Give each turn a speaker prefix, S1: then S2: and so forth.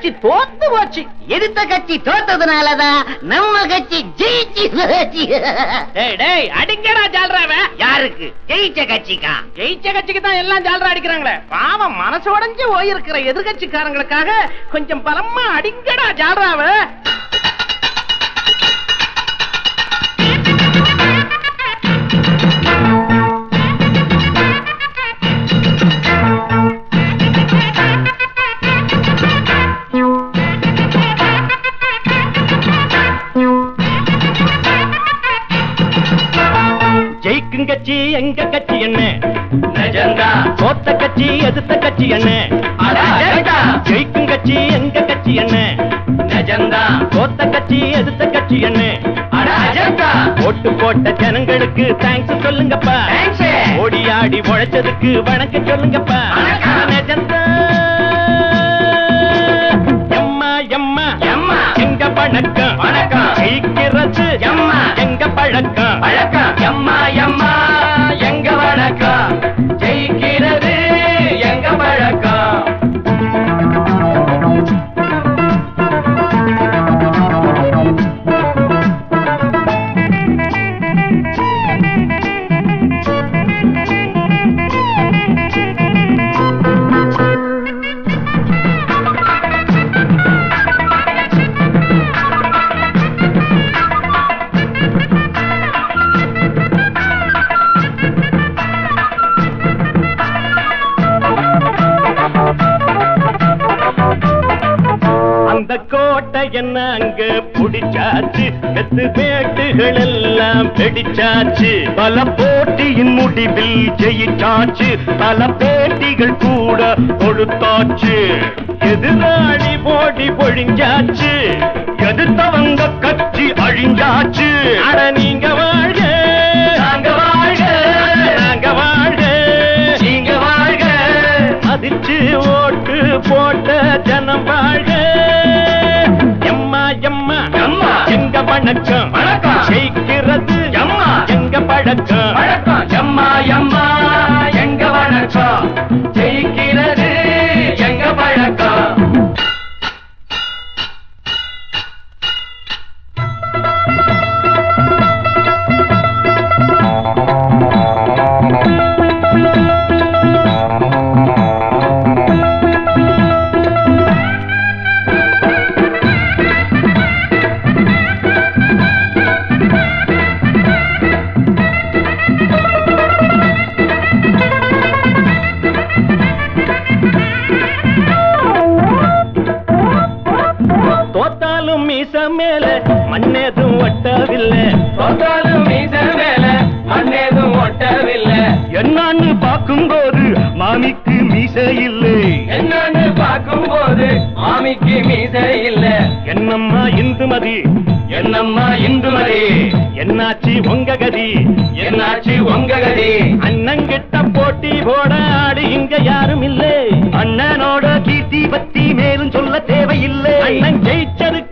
S1: கட்சி தோத்து போச்சு
S2: எதிர்த்த கட்சி தோத்ததுனாலதான் நம்ம கட்சி ஜெயிச்சு போச்சு.
S1: டேய் டேய் அடிங்கடா ஜால்ராவ
S2: யாருக்கு ஜெயிச்ச கட்சிக்கா
S1: ஜெயிச்ச கட்சிக்கு தான் எல்லாம் ஜால்ரா அடிக்கிறாங்களே பாவம் மனசு உடைஞ்சு போயிருக்கிற எதிர்கட்சிக்காரங்களுக்காக கொஞ்சம் பலமா அடிங்கடா ஜால்ராவ ஜெயிக்கும் கட்சி எங்க கட்சி என்ன
S3: நிஜந்தா.
S1: தோத்த கட்சி எதிர்த்த கட்சி என்ன
S3: அட, அடடா.
S1: ஜெயிக்கும் கட்சி எங்க கட்சி என்ன
S3: நிஜந்தா
S1: தோத்த கட்சி எதிர்த்த கட்சி என்ன
S3: அட அஜந்தா
S1: ஓட்டு போட்ட ஜனங்களுக்கு தேங்க்ஸ் சொல்லுங்கப்பா
S3: Thanks.
S1: ஓடி ஆடி உழைச்சதுக்கு வணக்கம் சொல்லுங்கப்பா
S3: வணக்கம்.
S1: நிஜந்தா. எம்மா எம்மா
S3: எம்மா.
S1: எங்க வணக்கம்
S3: வணக்கம்.
S1: ஜெயிக்கிறது
S3: எம்மா.
S1: எங்க பழக்கம்
S3: வழக்கம் எம்மா எம்மா எங்க வழக்கம் ஜெயிக்கிறது எங்க வழக்கம்
S1: அந்த கோட்டை என்ன அங்க புடிச்சாச்சு கத்து பேட்டுகள் எல்லாம் வெடிச்சாச்சு பல போட்டியின் முடிவில் ஜெயிச்சாச்சு பல பேட்டிகள் கூட கொடுத்தாச்சு எதிராளி போடி பொழிஞ்சாச்சு எதிர்த்தவங்க கட்சி அழிஞ்சாச்சு அட நீங்க வாழ்க
S3: நாங்க வாழ்க
S1: நாங்க வாழ்க
S3: நீங்க வாழ்க
S1: மதிச்சு ஓட்டு போட்ட ஜனம் வாழ்க எம்மா எம்மா
S3: எம்மா.
S1: எங்க வணக்கம்
S3: வணக்கம்.
S1: ஜெயிக்கிறது
S3: எம்மா.
S1: எங்க பழக்கம்
S3: வழக்கம் எம்மா எம்மா எங்க வழக்கம் ஜெயிக்கிறது எங்க வழக்கம்
S1: தோத்தாலும் மீச மேல மண்ணேதும் ஒட்டவில்லை
S3: தொட்டாலும் மீச மேல மண்ணேதும் ஒட்டவில்லை
S1: என்னான்னு பார்க்கும்போது மாமிக்கு மீச இல்லை
S3: என்னன்னு பார்க்கும்போது மாமிக்கு மீச இல்ல
S1: என்னம்மா இந்துமதி
S3: என்னம்மா இந்துமதி
S1: என்னாச்சு உங்க கதி
S3: என்னாச்சு உங்க கதி
S1: அண்ணங்கிட்ட போட்டி போட ஆடு இங்க யாரும் இல்லை அண்ணனோட கீர்த்தி பத்தி மேலும் சொல்ல தேவையில்லை அண்ணன் ஜெயிச்சதுக்கு